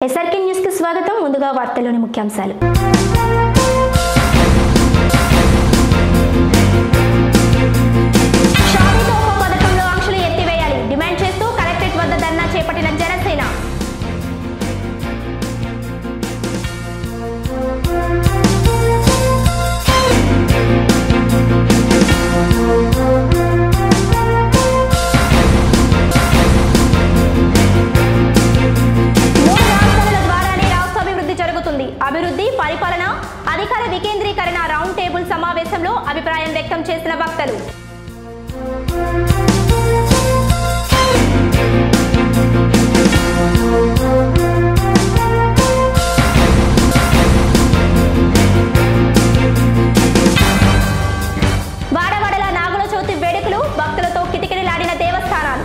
SRK news కి స్వాగతం ముందుగా వార్తల్లోని ముఖ్యాంశాలు షాదీ తోఫా పథకంలో ఆంక్షలు ఎత్తివేయాలి డిమాండ్ చేస్తూ కలెక్టరేట్ వద్ద ధర్నా చేపట్టిన జనసేన మూడు రాజధానుల ద్వారానే రాష్ట్రాభివృద్ధి జరుగుతుంది అభివృద్ధి పరిపాలన అధికార వికేంద్రీకరణ రౌండ్ టేబుల్ సమావేశంలో అభిప్రాయం వ్యక్తం చేసిన వక్తలు వాడవాడల నాగుల చవితి వేడుకలు భక్తులతో కిటకిటలాడిన దేవస్థానాలు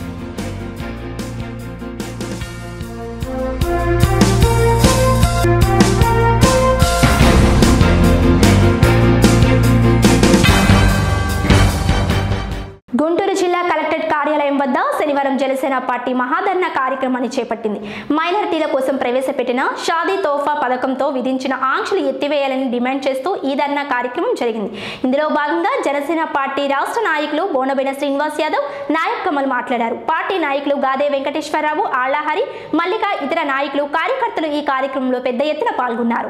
గుంటూరు జిల్లా కలెక్టరేట్ కార్యాలయం వద్ద శనివారం జనసేన పార్టీ మహాధర్ణ కార్యక్రమాన్ని చేపట్టింది మైనారిటీల కోసం ప్రవేశపెట్టిన షాదీ తోఫా పథకంతో విధించిన ఆంక్షలు ఎత్తివేయాలని డిమాండ్ చేస్తూ ఈ ధర్నా కార్యక్రమం జరిగింది ఇందులో భాగంగా జనసేన పార్టీ రాష్ట్ర నాయకులు బోనబైన శ్రీనివాస్ యాదవ్ నాయక్ కమల్ మాట్లాడారు పార్టీ నాయకులు గాదే వెంకటేశ్వరరావు ఆళ్లహరి మల్లిక ఇతర నాయకులు కార్యకర్తలు ఈ కార్యక్రమంలో పెద్ద ఎత్తున పాల్గొన్నారు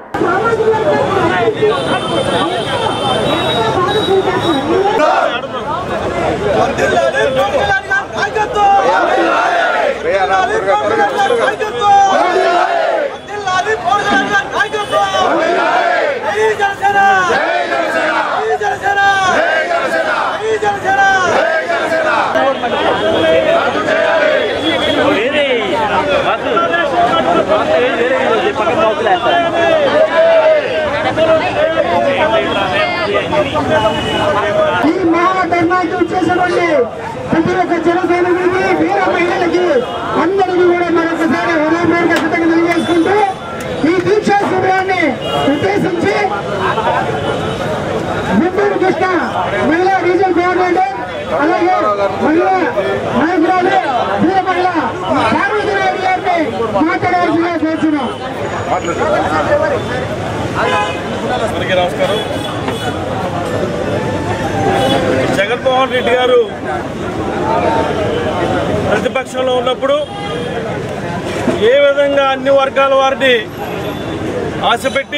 ఈ మహాధర్మాకి వచ్చేసినటువంటి ప్రతి ఒక్క జన సైనికుడికి వీర మహిళలకి అందరికీ కూడా మరొకసారి హృదయపూర్వక కృతజ్ఞతలు తెలియజేసుకుంటూ ఈ దీక్షా శిబిరాన్ని ఉద్దేశించి గుంటూరు కృష్ణ మహిళా రీజనల్ కోఆర్డినేటర్ అలాగే మహిళా నాయకురాలు వీర మహిళ పార్వతీరావు గారిని మాట్లాడవలసిందిగా కోరుతున్నాం అందరికీ నమస్కారం జగన్మోహన్ రెడ్డి గారు ప్రతిపక్షంలో ఉన్నప్పుడు ఏ విధంగా అన్ని వర్గాల వారిని ఆశపెట్టి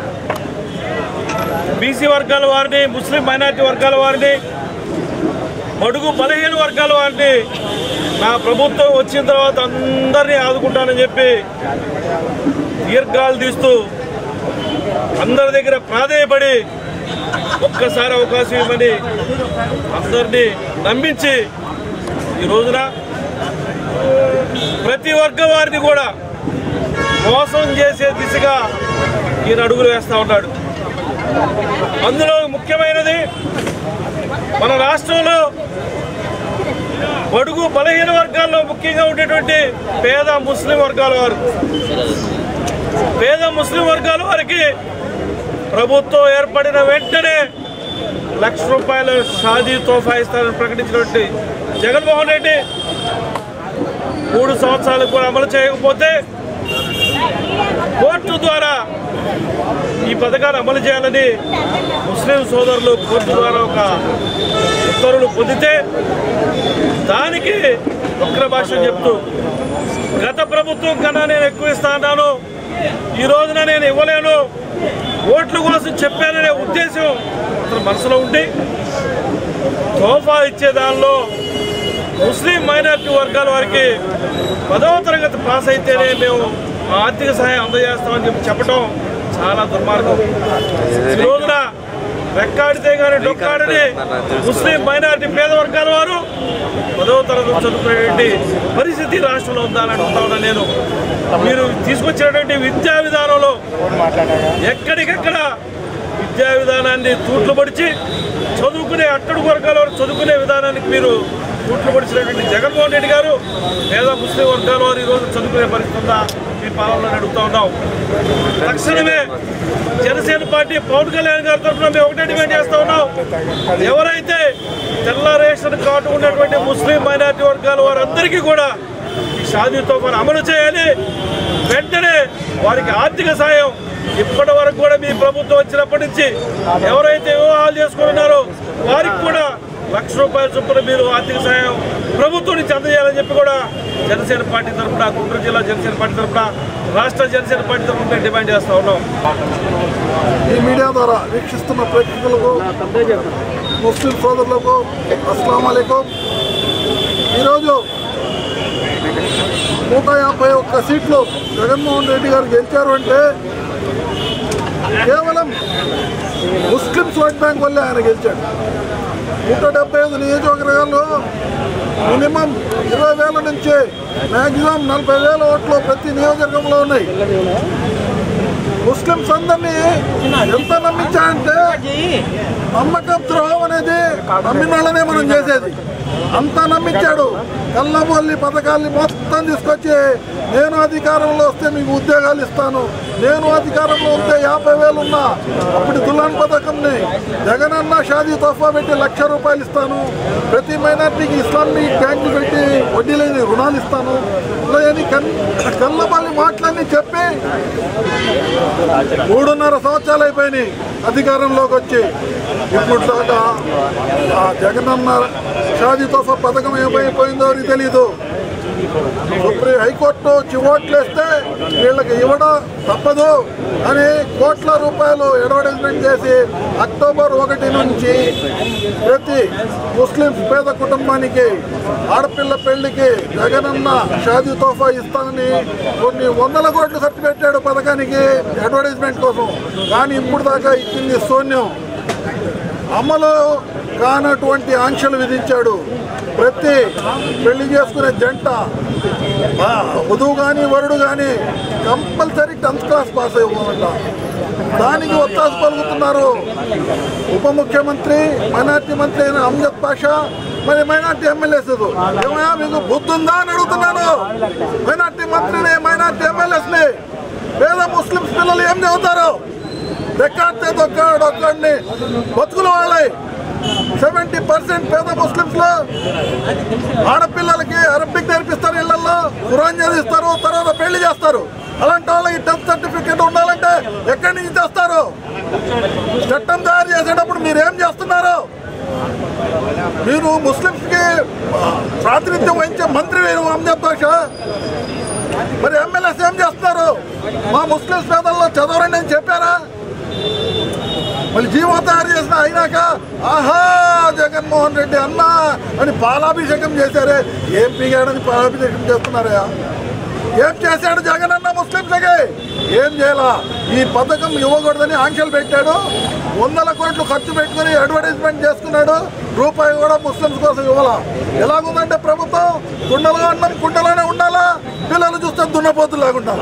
బీసీ వర్గాల వారిని ముస్లిం మైనారిటీ వర్గాల వారిని బడుగు బలహీన వర్గాల వారిని నా ప్రభుత్వం వచ్చిన తర్వాత అందరినీ ఆదుకుంటానని చెప్పి దీర్ఘాలు తీస్తూ అందరి దగ్గర ప్రాధేయపడి ఒక్కసారి అవకాశం ఇవ్వమని అందరినీ నమ్మించి ఈ రోజున ప్రతి వర్గ వారిని కూడా మోసం చేసే దిశగా ఈయన అడుగులు వేస్తూ ఉన్నాడు అందులో ముఖ్యమైనది మన రాష్ట్రంలో బడుగు బలహీన వర్గాల్లో ముఖ్యంగా ఉండేటువంటి పేద ముస్లిం వర్గాల వారు పేద ముస్లిం వర్గాల వారికి ప్రభుత్వం ఏర్పడిన వెంటనే లక్ష రూపాయల షాదీ తోఫా ఇస్తారని ప్రకటించినటువంటి జగన్మోహన్ రెడ్డి మూడు సంవత్సరాలకు కూడా అమలు చేయకపోతే కోర్టు ద్వారా ఈ పథకాన్ని అమలు చేయాలని ముస్లిం సోదరులు కోర్టు ద్వారా ఒక ఉత్తర్వులు పొందితే దానికి వక్ర భాష చెప్తూ గత ప్రభుత్వం కన్నా నేను ఎక్కువ ఇస్తా అన్నాను ఈ రోజున నేను ఇవ్వలేను ఓట్ల కోసం చెప్పాననే ఉద్దేశం అతని మనసులో ఉండి తోఫా ఇచ్చే దానిలో ముస్లిం మైనారిటీ వర్గాల వారికి పదవ తరగతి పాస్ అయితేనే మేము ఆర్థిక సహాయం అందజేస్తామని చెప్పి చెప్పడం చాలా దుర్మార్గం ఈ రోజున రెక్కాడితే కానీ డొక్కాడని ముస్లిం మైనారిటీ పేద వర్గాల వారు పదవ తరగతి చదువుకునేటువంటి పరిస్థితి రాష్ట్రంలో ఉందని అంటా ఉన్నా నేను మీరు తీసుకొచ్చినటువంటి విద్యా విధానంలో ఎక్కడికెక్కడ విద్యా విధానాన్ని తూట్లు పడిచి చదువుకునే అట్టడుగు వర్గాల వారు చదువుకునే విధానానికి మీరు తూట్లు పడిచినటువంటి జగన్మోహన్ రెడ్డి గారు లేదా ముస్లిం వర్గాల వారు ఈరోజు చదువుకునే పరిస్థితి ఉందా మీ పాలనలో అడుగుతా ఉన్నాం తక్షణమే జనసేన పార్టీ పవన్ కళ్యాణ్ గారి తరఫున మేము ఒకటే డిమాండ్ చేస్తా ఉన్నాం ఎవరైతే తెల్ల రేషన్ కార్డు ఉన్నటువంటి ముస్లిం మైనారిటీ వర్గాల వారందరికీ కూడా ఈ షాదీ తోఫాను అమలు చేయాలి వెంటనే వారికి ఆర్థిక సాయం ఇప్పటి వరకు కూడా మీ ప్రభుత్వం వచ్చినప్పటి నుంచి ఎవరైతే వివాహాలు చేసుకుంటున్నారో వారికి కూడా లక్ష రూపాయల చొప్పున మీరు ఆర్థిక సాయం ప్రభుత్వం నుంచి అందజేయాలని చెప్పి కూడా జనసేన పార్టీ తరఫున గుంటూరు జిల్లా జనసేన పార్టీ తరఫున రాష్ట్ర జనసేన పార్టీ తరఫున మేము డిమాండ్ చేస్తా ఉన్నాం ఈ మీడియా ద్వారా వీక్షిస్తున్న ప్రేక్షకులకు ముస్లిం సోదరులకు అస్సలం అయికం ఈరోజు నూట యాభై ఒక్క సీట్లు జగన్మోహన్ రెడ్డి గారు గెలిచారు అంటే కేవలం ముస్లిమ్స్ ఓట్ బ్యాంక్ వల్లే ఆయన గెలిచాడు నూట డెబ్బై ఐదు నియోజకవర్గాల్లో మినిమం ఇరవై వేల నుంచి మ్యాక్సిమం నలభై వేల ఓట్లు ప్రతి నియోజకవర్గంలో ఉన్నాయి ముస్లింస్ అందరినీ ఎంత నమ్మించాడంటే నమ్మకం ద్రోహం అనేది నమ్మిన వాళ్ళనే మనం చేసేది అంత నమ్మించాడు కళ్ళమల్లి పథకాల్ని మొత్తం తీసుకొచ్చి నేను అధికారంలో వస్తే మీకు ఉద్యోగాలు ఇస్తాను నేను అధికారంలో ఉంటే యాభై వేలు ఉన్నా అప్పుడు దులాన్ పథకంని జగనన్న షాదీ తోఫా పెట్టి లక్ష రూపాయలు ఇస్తాను ప్రతి మైనార్టీకి ఇస్లామిక్ బ్యాంకులు పెట్టి వడ్డీ లేని రుణాలు ఇస్తాను ఇలా అని కన్ కళ్ళమల్లి మాటలన్నీ చెప్పి మూడున్నర సంవత్సరాలు అయిపోయినాయి అధికారంలోకి వచ్చి ఇప్పుడు దాకా ఆ జగనన్న షాదీ తోఫా పథకం ఏమైపోయిందో అని తెలీదు సుప్రీం హైకోర్టు చివోట్లు వేస్తే వీళ్ళకి ఇవ్వడం తప్పదు అని కోట్ల రూపాయలు అడ్వర్టైజ్మెంట్ చేసి అక్టోబర్ ఒకటి నుంచి ప్రతి ముస్లింస్ పేద కుటుంబానికి ఆడపిల్ల పెళ్లికి జగనన్న షాదీ తోఫా ఇస్తానని కొన్ని వందల కోట్లు ఖర్చు పెట్టాడు పథకానికి అడ్వర్టైజ్మెంట్ కోసం కానీ ఇప్పుడు దాకా ఇచ్చింది శూన్యం అమలు కానటువంటి ఆంక్షలు విధించాడు ప్రతి పెళ్లి చేసుకునే జంట ఆ, వధువు కానీ వరుడు కానీ కంపల్సరీ టెన్త్ క్లాస్ పాస్ అవ్వాలంట దానికి ఒత్తాసు పలుకుతున్నారు ఉప ముఖ్యమంత్రి మైనార్టీ మంత్రి అయిన అమ్జద్ పాషా మరి మైనార్టీ ఎమ్మెల్యేస్ ఏమయ్యా మీకు బుద్ధి ఉందా అని అడుగుతున్నాను మైనార్టీ మంత్రిని మైనార్టీ ఎమ్మెల్యేస్ని పేద ముస్లింస్ పిల్లలు ఏం చదువుతారు రెక్కాడితే దొక్కాడు ఒక్కడిని బతుకులు వాళ్ళయి సెవెంటీ పర్సెంట్ పేద ముస్లింస్ లో ఆడపిల్లలకి అరబిక్ నేర్పిస్తారు ఇళ్లలో ఖురాన్ చదివిస్తారు తర్వాత పెళ్లి చేస్తారు అలాంటి వాళ్ళకి టెన్త్ సర్టిఫికేట్ ఉండాలంటే ఎక్కడి నుంచి తెస్తారు చట్టం తయారు చేసేటప్పుడు మీరేం చేస్తున్నారు మీరు ముస్లింస్ కి ప్రాతినిధ్యం వహించే మంత్రి మీరు అమ్జద్ బాషా మరి ఎమ్మెల్యేస్ ఏం చేస్తున్నారు మా ముస్లింస్ పేదల్లో చదవరండి అని చెప్పారా మళ్ళీ జీవో తయారు చేసిన అయినాక ఆహా జగన్మోహన్ రెడ్డి అన్నా అని పాలాభిషేకం చేశారే ఏం పీగాడని పాలాభిషేకం చేస్తున్నారయ్యా ఏం చేశాడు జగన్ అన్న ముస్లింలకి ఏం చేయాలా ఈ పథకం ఇవ్వకూడదని ఆంక్షలు పెట్టాడు వందల కోట్లు ఖర్చు పెట్టుకుని అడ్వర్టైజ్మెంట్ చేసుకున్నాడు రూపాయి కూడా ముస్లింస్ కోసం ఇవ్వాలా ఎలాగుందంటే ప్రభుత్వం కుండలో అన్నం కుండలోనే ఉండాలా పిల్లలు చూస్తే దున్నపోతులాగా ఉండాలా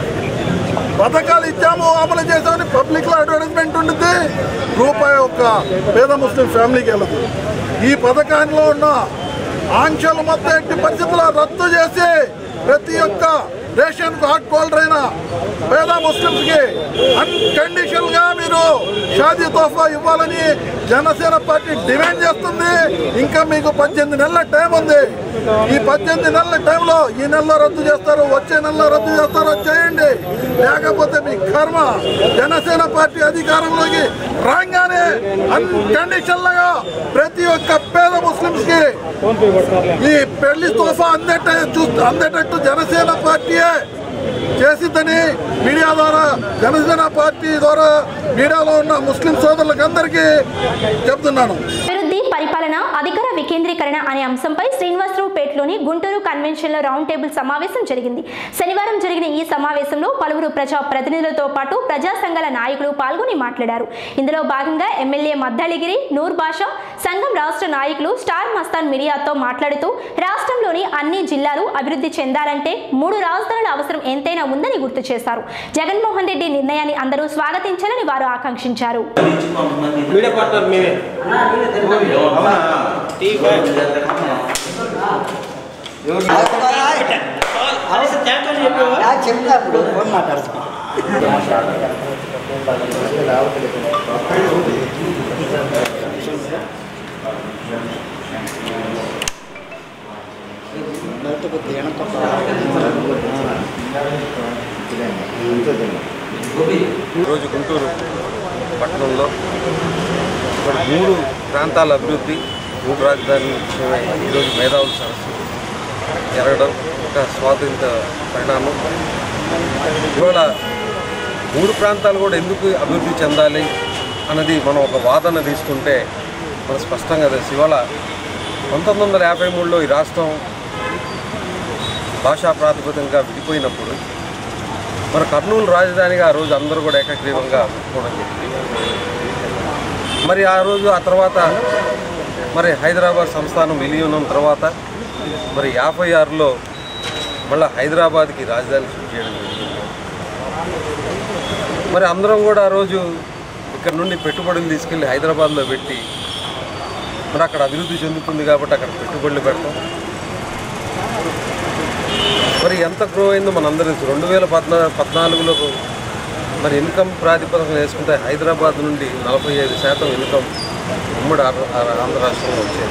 పథకాలు ఇచ్చాము అమలు చేసామని పబ్లిక్ లో అడ్వర్టైజ్మెంట్ ఉంటుంది రూపాయి ఒక్క పేద ముస్లిం ఫ్యామిలీకి వెళ్ళదు ఈ పథకాల్లో ఉన్న ఆంక్షలు మొత్తం ఎట్టి పరిస్థితుల్లో రద్దు చేసి ప్రతి ఒక్క రేషన్ హాట్ హోల్డర్ అయిన పేద ముస్లింస్ కి అన్కండిషనల్ గా మీరు షాదీ తోఫా ఇవ్వాలని జనసేన పార్టీ డిమాండ్ చేస్తుంది ఇంకా మీకు పద్దెనిమిది నెలల టైం ఉంది ఈ పద్దెనిమిది నెలల టైంలో ఈ నెలలో రద్దు చేస్తారు వచ్చే నెలలో రద్దు చేస్తారో చేయండి లేకపోతే మీ కర్మ జనసేన పార్టీ అధికారంలోకి రాగానే అన్కండిషనల్ గా ప్రతి ఒక్క పేద ముస్లింస్ కి ఈ పెళ్లి తోఫా అందేట చూస్తూ అందేటట్టు జనసేన పార్టీయే చేసిద్దని మీడియా ద్వారా జనసేన పార్టీ ద్వారా మీడియాలో ఉన్న ముస్లిం సోదరులకు అందరికీ చెప్తున్నాను అభివృద్ధి పరిపాలన అధికార వికేంద్రీకరణ అనే అంశంపై శ్రీనివాసరావు పేటలోని గుంటూరు కన్వెన్షన్లో రౌండ్ టేబుల్ సమావేశం జరిగింది శనివారం జరిగిన ఈ సమావేశంలో పలువురు ప్రజా ప్రతినిధులతో పాటు ప్రజా సంఘాల నాయకులు పాల్గొని మాట్లాడారు ఇందులో భాగంగా ఎమ్మెల్యే మద్దళిగిరి నూర్ బాషా సంఘం రాష్ట్ర నాయకులు స్టార్ మస్తాన్ మీడియాతో మాట్లాడుతూ రాష్ట్రంలోని అన్ని జిల్లాలు అభివృద్ధి చెందాలంటే మూడు రాజధానుల అవసరం ఎంతైనా ఉందని గుర్తు చేశారు జగన్మోహన్ రెడ్డి నిర్ణయాన్ని అందరూ స్వాగతించాలని వారు ఆకాంక్షించారు మీడియా పార్ట్నర్ మేమే చెప్తాప్పుడు ఫోన్ మాట్లాడుతున్నా కొద్దిగా ఈరోజు గుంటూరు పట్టణంలో ఇక్కడ మూడు ప్రాంతాల అభివృద్ధి మూడు రాజధాని విషయమై ఈరోజు మేధావుల సదస్సు జరగడం ఒక స్వాతంత్ర పరిణామం ఇవాళ మూడు ప్రాంతాలు కూడా ఎందుకు అభివృద్ధి చెందాలి అన్నది మనం ఒక వాదన తీసుకుంటే మనం స్పష్టంగా తెలుసు ఇవాళ పంతొమ్మిది వందల యాభై మూడులో ఈ రాష్ట్రం భాషా ప్రాతిపదికగా విడిపోయినప్పుడు మన కర్నూలు రాజధానిగా ఆ రోజు అందరూ కూడా ఏకగ్రీవంగా ఒప్పుకోవడం జరిగింది మరి ఆ రోజు ఆ తర్వాత మరి హైదరాబాద్ సంస్థానం విలీనం తర్వాత మరి యాభై ఆరులో మళ్ళీ హైదరాబాద్కి రాజధాని షిఫ్ట్ చేయడం జరిగింది మరి అందరం కూడా ఆ రోజు ఇక్కడ నుండి పెట్టుబడులు తీసుకెళ్ళి హైదరాబాద్లో పెట్టి మరి అక్కడ అభివృద్ధి చెందుతుంది కాబట్టి అక్కడ పెట్టుబడులు పెడతాం మరి ఎంత గ్రో అయిందో మనందరూ తెలుసు రెండు వేల పద్నా పద్నాలుగులో మరి ఇన్కమ్ ప్రాతిపదికన వేసుకుంటే హైదరాబాద్ నుండి నలభై ఐదు శాతం ఇన్కమ్ ఉమ్మడి ఆంధ్ర ఆంధ్ర రాష్ట్రంలో వచ్చేది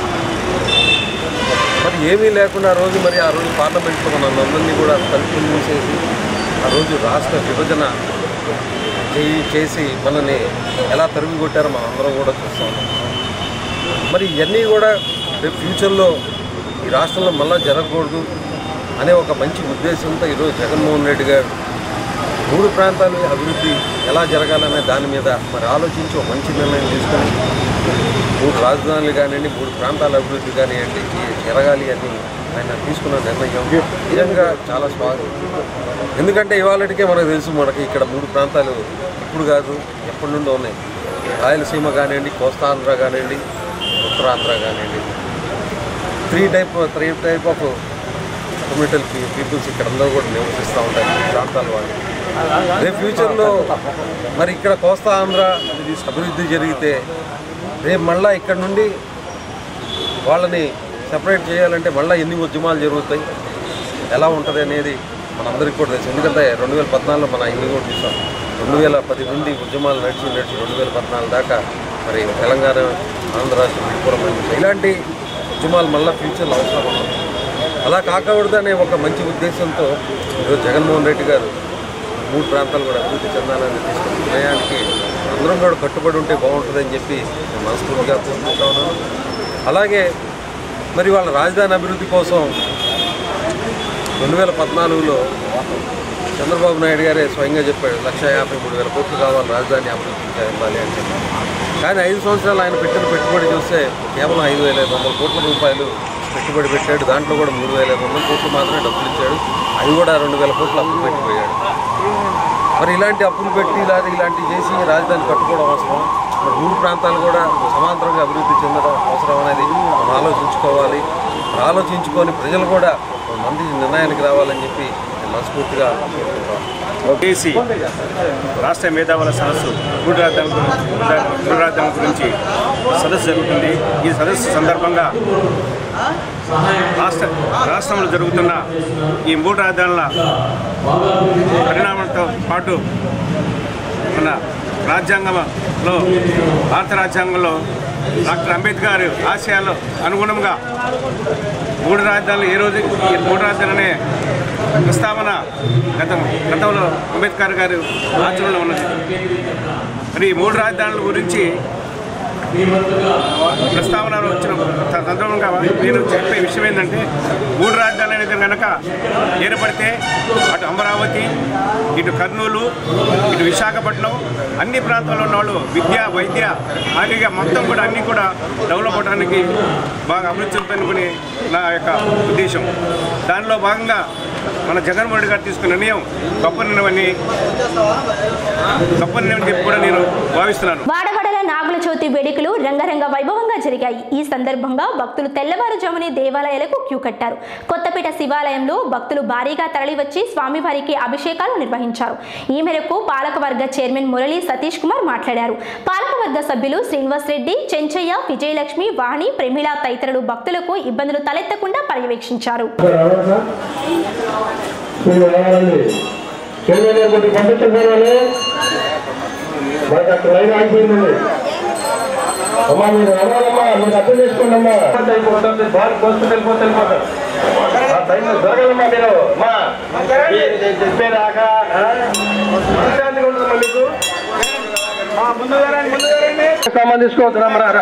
మరి ఏమీ లేకుండా ఆ రోజు మరి ఆ రోజు పార్లమెంట్లో మన అందరినీ కూడా తలుపులు మూసేసి ఆ రోజు రాష్ట్ర విభజన చేయి చేసి మనల్ని ఎలా తరిమి కొట్టారో మనం అందరం కూడా చూస్తాం మరి ఇవన్నీ కూడా రేపు ఫ్యూచర్లో ఈ రాష్ట్రంలో మళ్ళా జరగకూడదు అనే ఒక మంచి ఉద్దేశంతో ఈరోజు జగన్మోహన్ రెడ్డి గారు మూడు ప్రాంతాలు అభివృద్ధి ఎలా జరగాలనే దాని మీద మరి ఆలోచించి ఒక మంచి నిర్ణయం తీసుకొని మూడు రాజధానులు కానివ్వండి మూడు ప్రాంతాల అభివృద్ధి కానివ్వండి ఈ జరగాలి అని ఆయన తీసుకున్న నిర్ణయం నిజంగా చాలా స్వాగతం ఎందుకంటే ఇవాళటికే మనకు తెలుసు మనకి ఇక్కడ మూడు ప్రాంతాలు ఇప్పుడు కాదు ఎప్పటి నుండో ఉన్నాయి రాయలసీమ కానివ్వండి కోస్తాంధ్ర కానివ్వండి ఉత్తరాంధ్ర కానివ్వండి three type three type of communal peoples ఇక్కడ అందరూ కూడా నివసిస్తూ ఉంటారు ఈ ప్రాంతాల వాళ్ళు రేపు ఫ్యూచర్లో మరి ఇక్కడ కోస్తా ఆంధ్ర అభివృద్ధి జరిగితే రేపు మళ్ళా ఇక్కడ నుండి వాళ్ళని సెపరేట్ చేయాలంటే మళ్ళీ ఎన్ని ఉద్యమాలు జరుగుతాయి ఎలా ఉంటుంది అనేది మనందరికీ కూడా తెలుసు ఎందుకంటే రెండు వేల పద్నాలుగులో మన ఇల్లు కూడా చూసాం రెండు వేల పది నుండి ఉద్యమాలు నడిచి నడిచి రెండు వేల పద్నాలుగు దాకా మరి తెలంగాణ ఆంధ్ర రాష్ట్రం విడిపోవడం ఇలాంటి ఉద్యమాలు మళ్ళీ ఫ్యూచర్లో అవసరం ఉన్నాయి అలా కాకూడదనే ఒక మంచి ఉద్దేశంతో ఈరోజు జగన్మోహన్ రెడ్డి గారు మూడు ప్రాంతాలు కూడా అభివృద్ధి చెందాలని తీసుకున్న నిర్ణయానికి అందరం కూడా కట్టుబడి ఉంటే బాగుంటుందని చెప్పి నేను మనస్ఫూర్తిగా కోరుకుంటా ఉన్నాను అలాగే మరి వాళ్ళ రాజధాని అభివృద్ధి కోసం రెండు వేల పద్నాలుగులో చంద్రబాబు నాయుడు గారే స్వయంగా చెప్పాడు లక్ష యాభై మూడు వేల కోట్లు కావాలి రాజధాని అభివృద్ధి చేయాలి అని చెప్పి కానీ ఐదు సంవత్సరాలు ఆయన పెట్టిన పెట్టుబడి చూస్తే కేవలం ఐదు వేల ఐదు వందల కోట్ల రూపాయలు పెట్టుబడి పెట్టాడు దాంట్లో కూడా మూడు వేల ఐదు వందల కోట్లు మాత్రమే డబ్బులు ఇచ్చాడు అవి కూడా రెండు వేల కోట్లు అప్పులు పెట్టిపోయాడు మరి ఇలాంటి అప్పులు పెట్టి ఇలా ఇలాంటివి చేసి రాజధాని కట్టుకోవడం అవసరం మరి మూడు ప్రాంతాలు కూడా సమాంతరంగా అభివృద్ధి చెందడం అవసరం అనేది మనం ఆలోచించుకోవాలి మరి ఆలోచించుకొని ప్రజలు కూడా ఒక మంది నిర్ణయానికి రావాలని చెప్పి నేను మనస్ఫూర్తిగా కోరుకుంటాను కేసీ రాష్ట్ర మేధావుల సదస్సు మూడు రాజధాని గురించి మూడు రాజధాని గురించి సదస్సు జరుగుతుంది ఈ సదస్సు సందర్భంగా రాష్ట్ర రాష్ట్రంలో జరుగుతున్న ఈ మూడు రాజధానుల పరిణామంతో పాటు మన రాజ్యాంగంలో భారత రాజ్యాంగంలో డాక్టర్ అంబేద్కర్ ఆశయాలు అనుగుణంగా మూడు రాజధానులు ఏ రోజు ఈ మూడు రాజధానులు అనే ప్రస్తావన గతం గతంలో అంబేద్కర్ గారు ఆచరణలో ఉన్నది మరి ఈ మూడు రాజధానుల గురించి ప్రస్తావనలో వచ్చిన సందర్భంగా నేను చెప్పే విషయం ఏంటంటే మూడు రాజధానులు అనేది కనుక ఏర్పడితే అటు అమరావతి ఇటు కర్నూలు ఇటు విశాఖపట్నం అన్ని ప్రాంతాల్లో ఉన్న వాళ్ళు విద్య వైద్య ఆరోగ్య మొత్తం కూడా అన్నీ కూడా డెవలప్ అవడానికి బాగా అభివృద్ధి చెందుతానుకుని నా యొక్క ఉద్దేశం దానిలో భాగంగా మన జగన్మోహన్ రెడ్డి గారు తీసుకున్న నిర్ణయం గొప్ప నిర్ణయం అని గొప్ప నిర్ణయం అని చెప్పి కూడా నేను భావిస్తున్నాను వాడవాడల నాగుల చవితి వేడుకలు రంగరంగ వైభవంగా జరిగాయి ఈ సందర్భంగా భక్తులు తెల్లవారుజామునే దేవాలయాలకు క్యూ కట్టారు కొత్తపేట శివాలయంలో భక్తులు భారీగా తరలివచ్చి స్వామివారికి అభిషేకాలు నిర్వహించారు ఈ మేరకు పాలకవర్గ చైర్మన్ మురళీ సతీష్ కుమార్ మాట్లాడారు పాలకవర్గ సభ్యులు శ్రీనివాస్ రెడ్డి చెంచయ్య విజయలక్ష్మి వాణి ప్రమీల తదితరులు భక్తులకు ఇబ్బందులు తలెత్తకుండా పర్యవేక్షించారు మీరు రావాలండి చెల్లెలు కొద్ది పంపించగలవాలి మనకు అక్కడ లైన్ ఆగిపోయిందండి అమ్మా మీరు రావాలమ్మా మీరు అర్థం చేసుకోండి అమ్మా అయిపోతుంది బాగా కోసుకుంటూ వెళ్ళిపోతే వెళ్ళిపోతారు టైం జరగదమ్మా మీరు మా చెప్పేదాకా విశ్రాంతిగా ఉంటుందమ్మా మీకు సామాన్ తీసుకోవచ్చు రమ్మరా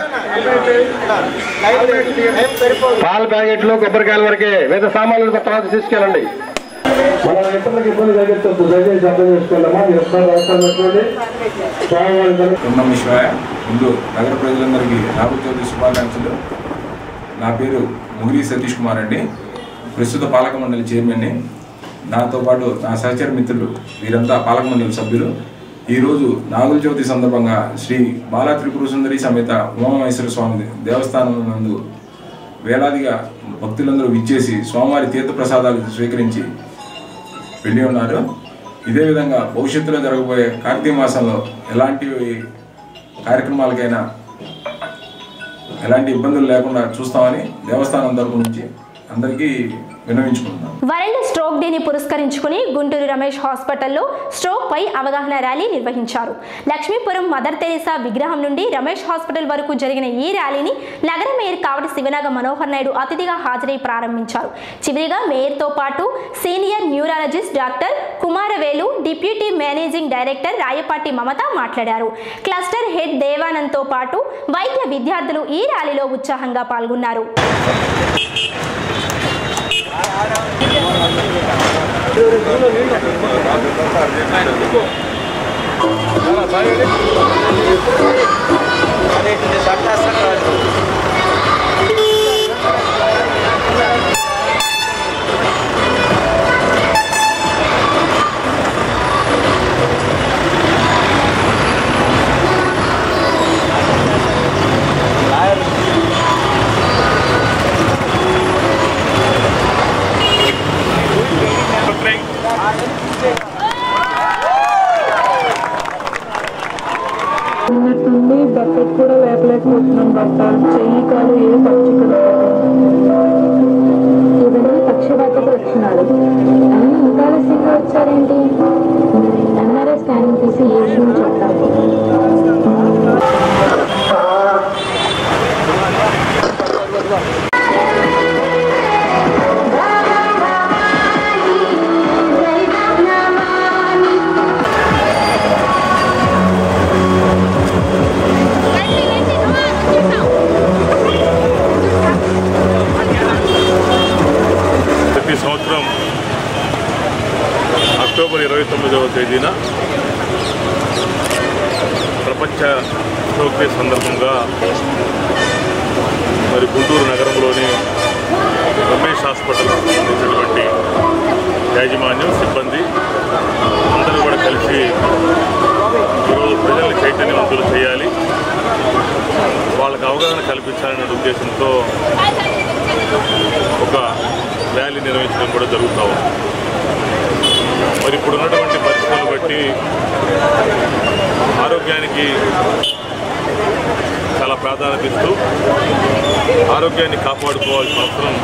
పాల ప్యాకెట్లు కొబ్బరికాయల వరకే మిగతా సామాన్లు తర్వాత తీసుకెళ్ళండి మన ఇతరులకు ఇబ్బంది కలిగిస్తుంది దయచేసి అర్థం చేసుకోవాలమ్మా మీరు ఒకసారి అవసరం పెట్టుకోండి స్వామివారి ఉన్నం శివాయ ముందు నగర ప్రజలందరికీ రాబోయే చవితి శుభాకాంక్షలు నా పేరు ముగిరి సతీష్ కుమార్ అండి ప్రస్తుత పాలక మండలి చైర్మన్ని నాతో పాటు నా సహచర మిత్రులు వీరంతా పాలక మండలి సభ్యులు ఈరోజు నాగుల చవితి సందర్భంగా శ్రీ బాలా త్రిపుర సుందరి సమేత ఉమామహేశ్వర స్వామి దేవస్థానం నందు వేలాదిగా భక్తులందరూ విచ్చేసి స్వామివారి తీర్థ ప్రసాదాలు స్వీకరించి వెళ్ళి ఉన్నారు ఇదే విధంగా భవిష్యత్తులో జరగబోయే కార్తీక మాసంలో ఎలాంటి కార్యక్రమాలకైనా ఎలాంటి ఇబ్బందులు లేకుండా చూస్తామని దేవస్థానం తరపు నుంచి అందరికీ విన్నవించుకుంటున్నాం వరల్డ్ స్ట్రోక్ డేని పురస్కరించుకుని గుంటూరు రమేష్ హాస్పిటల్లో స్ట్రోక్ పై అవగాహన ర్యాలీ నిర్వహించారు లక్ష్మీపురం మదర్ తెరీసా విగ్రహం నుండి రమేష్ హాస్పిటల్ వరకు జరిగిన ఈ ర్యాలీని నగర మేయర్ కావటి శివనాగ మనోహర్ నాయుడు అతిథిగా హాజరై ప్రారంభించారు చివరిగా మేయర్తో పాటు senior neurologist doctor Kumaravelu deputy managing director Rayapati Mamata మాట్లాడారు క్లస్టర్ హెడ్ దేవానంద్తో పాటు వైద్య విద్యార్థులు ఈ ర్యాలీలో ఉత్సాహంగా పాల్గొన్నారు ఉన్నట్టుండి బకెట్ కూడా వేపలేకపోతున్నాం డాక్టర్ చెయ్యి కాలు ఏ పచ్చికలు ఇవన్నీ పక్షపాతకు వచ్చినాడు అని ఇంకా ఆలస్యంగా వచ్చారేంటి ఎంఆర్ఐ స్కానింగ్ తీసి ఏ విషయం చెప్తాము ప్రతి సంవత్సరం అక్టోబర్ ఇరవై తొమ్మిదవ తేదీన ప్రపంచ స్ట్రోక్ డే సందర్భంగా మరి గుంటూరు నగరంలోని రమేష్ హాస్పిటల్ సంబంధించినటువంటి యాజమాన్యం సిబ్బంది అందరూ కూడా కలిసి ఈరోజు ప్రజల్ని చైతన్యవంతులు చేయాలి వాళ్ళకి అవగాహన కల్పించాలనే ఉద్దేశంతో ఒక ర్యాలీ నిర్వహించడం కూడా జరుగుతూ ఉంది మరి ఇప్పుడు ఉన్నటువంటి పరిస్థితులను బట్టి ఆరోగ్యానికి చాలా ప్రాధాన్యత ఇస్తూ ఆరోగ్యాన్ని కాపాడుకోవాల్సిన అవసరం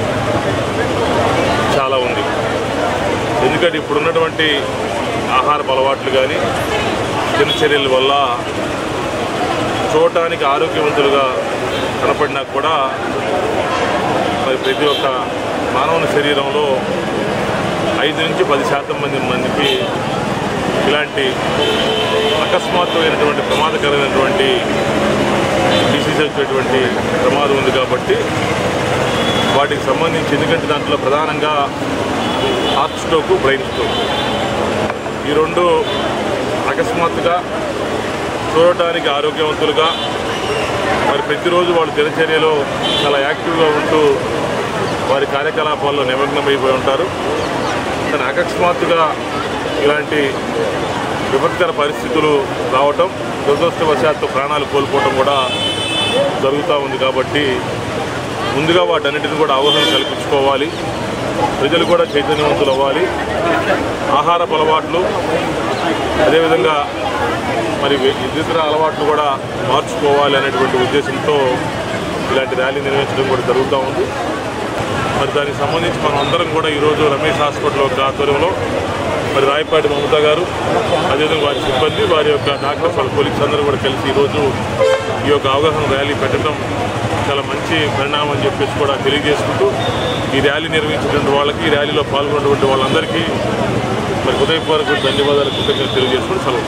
చాలా ఉంది ఎందుకంటే ఇప్పుడున్నటువంటి ఆహారపు అలవాట్లు కానీ దినచర్యల వల్ల చూడటానికి ఆరోగ్యవంతులుగా కనపడినా కూడా మరి ప్రతి ఒక్క మానవుని శరీరంలో ఐదు నుంచి పది శాతం మంది మందికి ఇలాంటి అకస్మాత్తుమైనటువంటి ప్రమాదకరమైనటువంటి డిసీజ్ వచ్చేటువంటి ప్రమాదం ఉంది కాబట్టి వాటికి సంబంధించి ఎందుకంటే దాంట్లో ప్రధానంగా హార్ట్ స్ట్రోక్ బ్రెయిన్ స్ట్రోక్ ఈ రెండు అకస్మాత్తుగా చూడటానికి ఆరోగ్యవంతులుగా మరి ప్రతిరోజు వాళ్ళ దినచర్యలో చాలా యాక్టివ్గా ఉంటూ వారి కార్యకలాపాల్లో నిమగ్నమైపోయి ఉంటారు కానీ అకస్మాత్తుగా ఇలాంటి విపత్కర పరిస్థితులు రావటం దురదృష్టవశాత్తు ప్రాణాలు కోల్పోవటం కూడా జరుగుతూ ఉంది కాబట్టి ముందుగా వాటన్నిటిని కూడా అవగాహన కల్పించుకోవాలి ప్రజలు కూడా చైతన్యవంతులు అవ్వాలి ఆహారపు అలవాట్లు అదేవిధంగా మరి ఇతర అలవాట్లు కూడా మార్చుకోవాలి అనేటువంటి ఉద్దేశంతో ఇలాంటి ర్యాలీ నిర్వహించడం కూడా జరుగుతూ ఉంది మరి దానికి సంబంధించి మనం అందరం కూడా ఈరోజు రమేష్ హాస్పిటల్ యొక్క ఆధ్వర్యంలో మరి రాయపాటి మమత గారు అదేవిధంగా వారి సిబ్బంది వారి యొక్క డాక్టర్స్ వాళ్ళ కొలీగ్స్ అందరూ కూడా కలిసి ఈరోజు ఈ యొక్క అవగాహన ర్యాలీ పెట్టడం చాలా మంచి పరిణామం అని చెప్పేసి కూడా తెలియజేసుకుంటూ ఈ ర్యాలీ నిర్వహించినటువంటి వాళ్ళకి ఈ ర్యాలీలో పాల్గొన్నటువంటి వాళ్ళందరికీ మరి హృదయపూర్వక ధన్యవాదాలు కృతజ్ఞతలు తెలియజేసుకుని సెలవు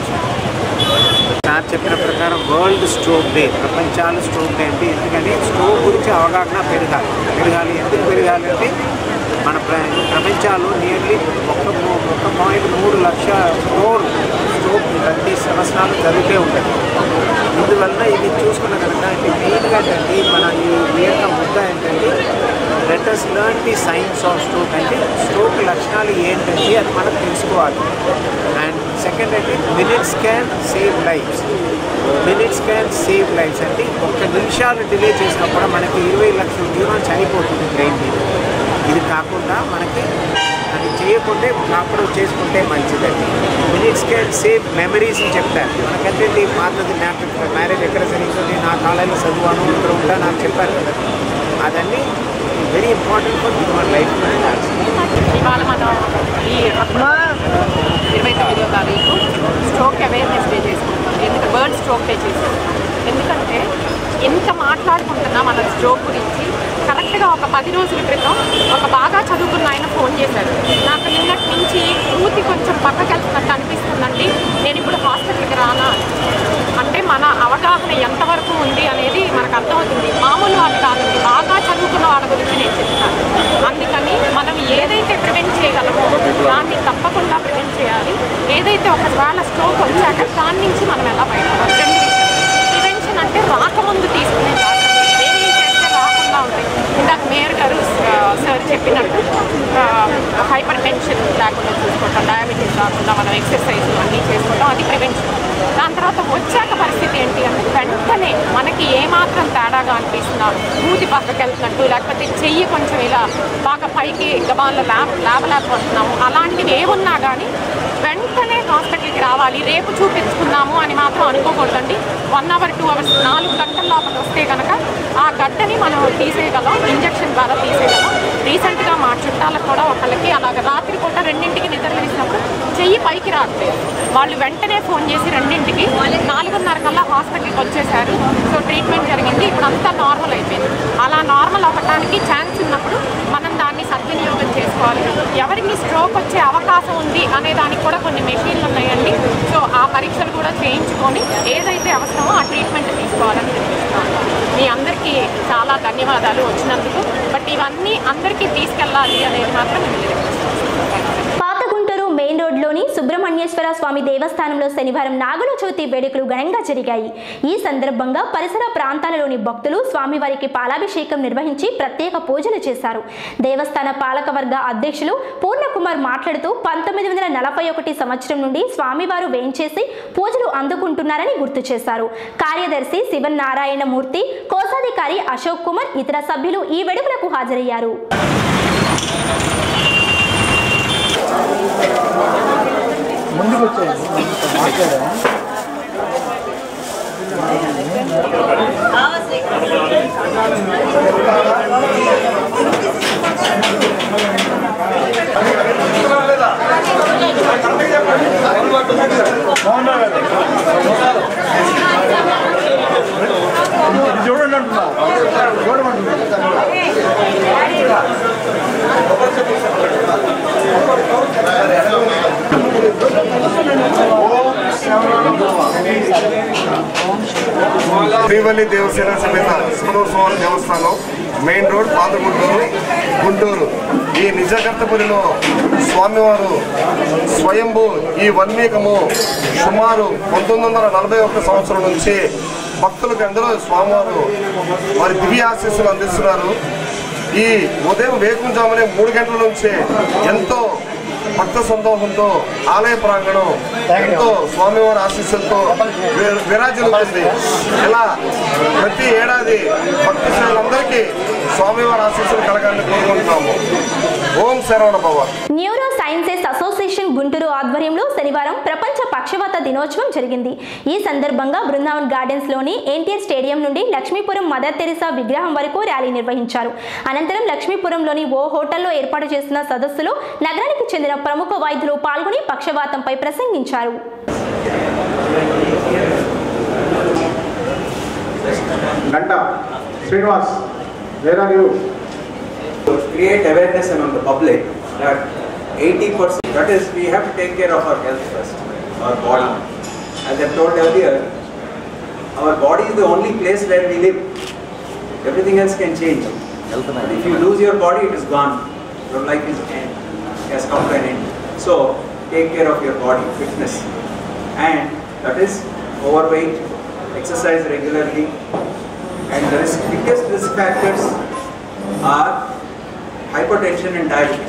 సార్ చెప్పిన ప్రకారం వరల్డ్ స్ట్రోక్ డే ప్రపంచాలు స్ట్రోక్ డే అంటే ఎందుకంటే స్ట్రోక్ గురించి అవగాహన పెరగాలి పెరగాలి ఎందుకు పెరగాలి అంటే మన ప్ర ప్రపంచాలు నియర్లీ ఒక మూ- ఒక పాయింట్ మూడు లక్ష క్రోర్ స్ట్రోక్ ప్రతి సంవత్సరాలు జరుగుతూ ఉంటాయి ఇందువల్ల ఇది చూసుకున్న కనుక అంటే మెయిన్గా ఏంటంటే మన ఈ యొక్క ముద్ద ఏంటంటే letters learn the signs of stroke అంటే స్ట్రోక్ లక్షణాలు ఏంటంటే అది మనం తెలుసుకోవాలి అండ్ సెకండ్ అంటే minutes can save lives minutes can save lives అంటే ఒక్క నిమిషాలు డిలే చేసినా కూడా మనకి ఇరవై లక్షల న్యూరాన్స్ చనిపోతుంది బ్రెయిన్ మీద ఇది కాకుండా మనకి అది చేయకుంటే అప్పుడు చేసుకుంటే మంచిదండి మినిట్స్ క్యాన్ సేవ్ మెమరీస్ అని చెప్తారు మనకంటే ఈ పాతది నాకు మ్యారేజ్ ఎక్కడ జరిగింది నా కాలేజీలో చదివాను ఇక్కడ ఉంటా నాకు చెప్పారు కదా అదన్నీ very important for human life ఇవాళ మనం ఈ అక్టోబర్ ఇరవై తొమ్మిదో తారీఖు స్ట్రోక్ అవేర్నెస్ డే చేసుకుంటాం ఎందుకంటే బర్డ్ స్ట్రోక్ డే చేసుకుంటాం ఎందుకంటే ఎంత మాట్లాడుకుంటున్నా మన స్ట్రోక్ గురించి కరెక్ట్గా ఒక పది రోజుల క్రితం ఒక బాగా చదువుకున్న ఆయన ఫోన్ చేశారు నాకు నిన్నటి నుంచి పూర్తి కొంచెం పక్కకి వెళ్తున్నట్టు అనిపిస్తుందండి నేను ఇప్పుడు హాస్పిటల్కి రానా అని. అంటే మన అవగాహన ఎంతవరకు ఉంది అనేది మనకు అర్థమవుతుంది మామూలు వాళ్ళు కాదండి బాగా చదువుకున్న వాళ్ళ గురించి నేను చెప్తాను అందుకని మనం ఏదైతే ప్రివెంట్ చేయగలమో దాన్ని తప్పకుండా ప్రివెంట్ చేయాలి ఏదైతే ఒకవేళ స్ట్రోక్ వచ్చాక దాని నుంచి మనం ఎలా బయటపడాలి రెండు ప్రివెన్షన్ అంటే రాకముందు తీసుకునే జాగ్రత్తలు ఏమేం చేస్తే రాకుండా ఉంటాయి ఇందాక మేయర్ గారు సార్ చెప్పినట్టు హైపర్ టెన్షన్ లేకుండా చూసుకోవటం డయాబెటీస్ రాకుండా మనం ఎక్సర్సైజ్ అన్నీ చేసుకోవటం అది ప్రివెన్షన్ దాని తర్వాత వచ్చాక పరిస్థితి ఏంటి అంటే వెంటనే మనకి ఏమాత్రం తేడాగా అనిపిస్తున్నా మూతి పక్కకి వెళ్తున్నట్టు లేకపోతే చెయ్యి కొంచెం ఇలా బాగా పైకి గబాన్లో ల్యాబ్ లేపలేకపోతున్నాము అలాంటివి ఏమున్నా కానీ వెంటనే హాస్పిటల్కి రావాలి రేపు చూపించుకుందాము అని మాత్రం అనుకోకూడదండి వన్ అవర్ టూ అవర్స్ నాలుగు గంటల లోపల వస్తే కనుక ఆ గడ్డని మనం తీసేయగలం ఇంజక్షన్ ద్వారా తీసేయగలం రీసెంట్గా మా చుట్టాలకు కూడా ఒకళ్ళకి అలాగ రాత్రి పూట రెండింటికి నిద్ర లేచినప్పుడు చెయ్యి పైకి రావట్లేదు వాళ్ళు వెంటనే ఫోన్ చేసి రెండింటికి నాలుగున్నర కల్లా హాస్పిటల్కి వచ్చేసారు సో ట్రీట్మెంట్ జరిగింది ఇప్పుడు అంతా నార్మల్ అయిపోయింది అలా నార్మల్ అవ్వడానికి ఛాన్స్ ఉన్నప్పుడు మనం దాన్ని సద్వినియోగం చేసుకోవాలి ఎవరికి స్ట్రోక్ వచ్చే అవకాశం ఉంది అనే దానికి కూడా కొన్ని మెషిన్లు ఉన్నాయండి సో ఆ పరీక్షలు కూడా చేయించుకొని ఏదైతే అవసరమో ఆ ట్రీట్మెంట్ తీసుకోవాలని తెలిపిస్తున్నాను మీ అందరికీ చాలా ధన్యవాదాలు వచ్చినందుకు బట్ ఇవన్నీ అందరికీ తీసుకెళ్ళాలి అనేది మాత్రం నేను తెలియజేస్తున్నాను పాత గుంటూరు మెయిన్ రోడ్లోని సుబ్రహ్మణ్యేశ్వర స్వామి దేవస్థానంలో శనివారం నాగుల చవితి వేడుకలు ఘనంగా జరిగాయి ఈ సందర్భంగా పరిసర ప్రాంతాలలోని భక్తులు స్వామివారికి పాలాభిషేకం నిర్వహించి ప్రత్యేక పూజలు చేశారు దేవస్థాన పాలకవర్గ అధ్యక్షులు పూర్ణకుమార్ మాట్లాడుతూ పంతొమ్మిది వందల నలభై ఒకటి సంవత్సరం నుండి స్వామివారు వేంచేసి పూజలు అందుకుంటున్నారని గుర్తు చేశారు కార్యదర్శి శివనారాయణ మూర్తి కోశాధికారి అశోక్ కుమార్ ఇతర సభ్యులు ఈ వేడుకలకు హాజరయ్యారు ముందుకు వచ్చేయండి మాట్లాడా చూడండి అంటున్నా శ్రీవల్లి దేవసేన సమేత శివనోత్సవాల దేవస్థానం మెయిన్ రోడ్ పాత గుంటూరు గుంటూరు ఈ నిజకర్తపురిలో స్వామివారు స్వయంభూ ఈ వన్మీకము సుమారు పంతొమ్మిది వందల నలభై ఒక్క సంవత్సరం నుంచి భక్తులకు అందరూ స్వామివారు వారి దివ్య ఆశీస్సులు అందిస్తున్నారు ఈ ఉదయం వేకుంజామునే మూడు గంటల నుంచే ఎంతో భక్త సందోహంతో ఆలయ ప్రాంగణం ఎంతో స్వామివారి ఆశీస్సులతో వి- విరాజిల్లుతుంది ఇలా ప్రతి ఏడాది భక్త శ్రేణులందరికీ స్వామివారి ఆశీస్సులు కలగాలని కోరుకుంటున్నాము ఓం శరవణ భవ న్యూరో సైన్సెస్ అసోసియేషన్ గుంటూరు ఆధ్వర్యంలో శనివారం ప్రపంచ పక్షవాత దినోత్సవం జరిగింది ఈ సందర్భంగా బృందావన్ గార్డెన్స్ లోని ఎన్టీఆర్ స్టేడియం నుండి లక్ష్మీపురం మదర్ తెరిసా విగ్రహం వరకు ర్యాలీ నిర్వహించారు అనంతరం లక్ష్మీపురంలోని ఓ హోటల్లో ఏర్పాటు చేసిన సదస్సులో నగరానికి చెందిన ప్రముఖ వైద్యులు పాల్గొని పక్షవాతంపై ప్రసంగించారు గంట Srinivas where are you create awareness among the public that 80% that is we have to take care of our health first, our body. As I told earlier, our body is the only place where we live. Everything else can change. But if you lose your body, it is gone. Your life is end, has come to an end. So take care of your body, fitness, and that is overweight, exercise regularly, and the risk, biggest risk factors are hypertension and diabetes.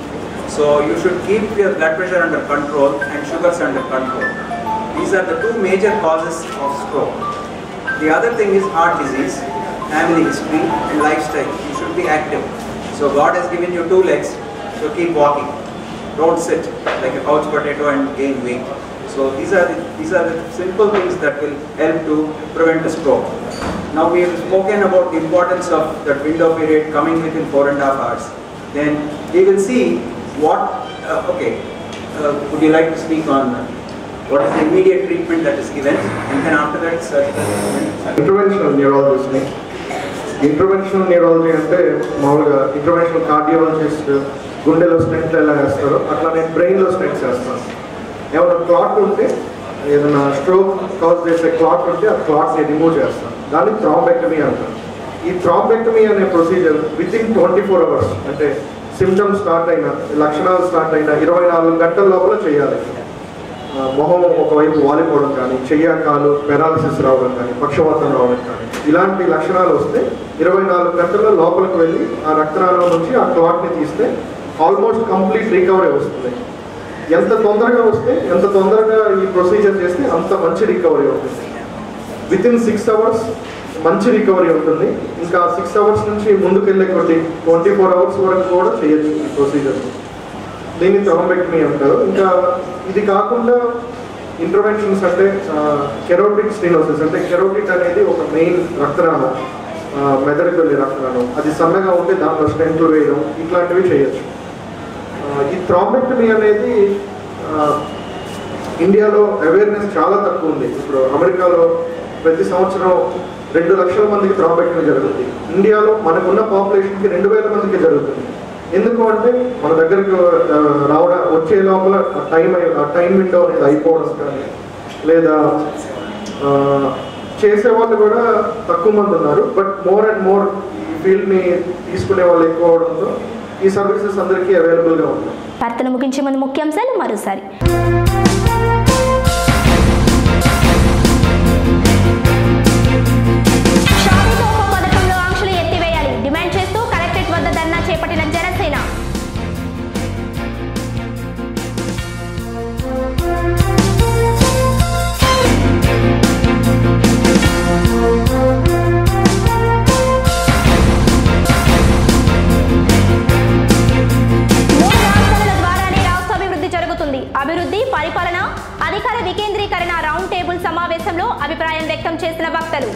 So you should keep your blood pressure under control and sugars under control. These are the two major causes of stroke. The other thing is heart disease, family history and lifestyle. You should be active. So God has given you two legs, so keep walking. Don't sit like a couch potato and gain weight. So these are the, these are the simple things that will help to prevent a stroke. Now we have spoken about the importance of that window period coming within four and a half hours. Then we will see what, uh, okay, uh, would you like to speak on uh, what is the immediate treatment that is given and then after that surgical treatment? Interventional న్యూరాలజిస్ట్ని interventional neurology అంటే మామూలుగా interventional cardiologist గుండెలో stent ఎలా వేస్తారో అట్లా నేను బ్రెయిన్లో stents వేస్తాను ఏమైనా క్లాట్ ఉంటే ఏదైనా స్ట్రోక్ కాజ్ చేసే క్లాట్ ఉంటే ఆ క్లాట్ని రిమూవ్ చేస్తాను దాన్ని థ్రాంబెక్టమీ అంటారు ఈ థ్రాంబెక్టమీ అనే procedure within twenty four hours అంటే సిమ్టమ్స్ స్టార్ట్ అయిన లక్షణాలు స్టార్ట్ అయిన ఇరవై నాలుగు గంటల లోపల చేయాలి ఆ, మొహం ఒకవైపు వాలిపోవడం కానీ చెయ్య కాలు పెరాలసిస్ రావడం కానీ పక్షవాతం రావడం కానీ ఇలాంటి లక్షణాలు వస్తే ఇరవై నాలుగు గంటల లోపలికి వెళ్ళి ఆ రక్తనాళం నుంచి ఆ క్లాట్ని తీస్తే ఆల్మోస్ట్ కంప్లీట్ రికవరీ వస్తుంది ఎంత తొందరగా వస్తే ఎంత తొందరగా ఈ ప్రొసీజర్ చేస్తే అంత మంచి రికవరీ అవుతుంది విత్ ఇన్ సిక్స్ అవర్స్ మంచి రికవరీ ఉంటుంది ఇంకా సిక్స్ అవర్స్ నుంచి ముందుకు వెళ్ళే కొద్ది ట్వంటీ ఫోర్ అవర్స్ వరకు కూడా చేయొచ్చు ఈ ప్రొసీజర్ దీన్ని థ్రోంబెక్టమీ అంటారు ఇంకా ఇది కాకుండా ఇంటర్వెన్షన్స్ అంటే కెరోటిక్ స్టీనోసిస్ అంటే కెరోటిక్ అనేది ఒక మెయిన్ రక్తనాళం ఆ, మెదడుకు వెళ్ళే రక్తనాళం అది సన్నగా ఉంటే దాంట్లో స్టెంట్లు వేయడం ఇట్లాంటివి చేయొచ్చు ఆ, ఈ థ్రాంబెక్టమీ అనేది ఆ, ఇండియాలో అవేర్నెస్ చాలా తక్కువ ఉంది ఇప్పుడు అమెరికాలో ప్రతి సంవత్సరం రెండు లక్షల మందికి థ్రాంబెక్టమీ జరుగుతుంది ఇండియాలో మనకున్న పాపులేషన్కి రెండు వేల మందికి జరుగుతుంది ఎందుకు అంటే మన దగ్గరకు ఆ, రావడం వచ్చే లోపల ఆ టైం అయి- ఆ టైం విండో అనేది అయిపోవడం కానీ లేదా ఆ, చేసే వాళ్ళు కూడా తక్కువ మంది ఉన్నారు బట్ మోర్ అండ్ మోర్ ఈ ఫీల్డ్ని తీసుకునే వాళ్ళు ఎక్కువ అవడంతో ఈ సర్వీసెస్ అందరికీ అవైలబుల్గా ఉంటాయి వార్తను ముగించే ముందు ముఖ్యాంశాలు మరోసారి షాదీ తోఫా పథకంలో ఆంక్షలు ఎత్తివేయాలి డిమాండ్ చేస్తూ కలెక్టరేట్ వద్ద ధర్నా చేపట్టిన జనసేన మూడు రాజధానుల ద్వారానే రాష్ట్రాభివృద్ధి జరుగుతుంది అభివృద్ధి పరిపాలన అధికార వికేంద్రీకరణ రౌండ్ టేబుల్ సమావేశంలో అభిప్రాయం వ్యక్తం చేసిన వక్తలు